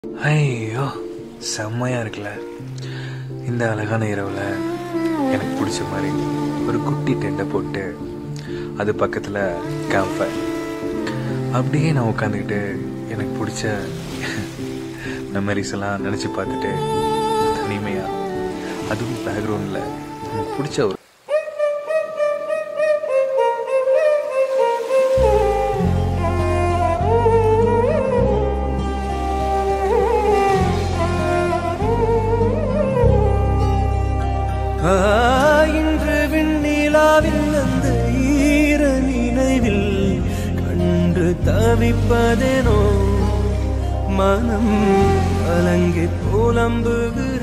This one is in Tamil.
ஐயோ செம்மையா இருக்குல்ல இந்த அழகான இரவுல எனக்கு பிடிச்ச மாதிரி ஒரு குட்டி டெண்டை போட்டு அது பக்கத்துல கேம்ப் அப்படியே நான் உட்காந்துக்கிட்டு எனக்கு பிடிச்ச மெமரிஸ் எல்லாம் நினச்சி பார்த்துட்டு தனிமையா அதுவும் பேக்ரவுண்டில் எனக்கு பிடிச்ச ஒரு ஆ, இன்று விண்ணிலாவில் அந்த ஈர நினைவில் கண்டு தவிப்பதேனோ மனம் கலங்கி புலம்புகிற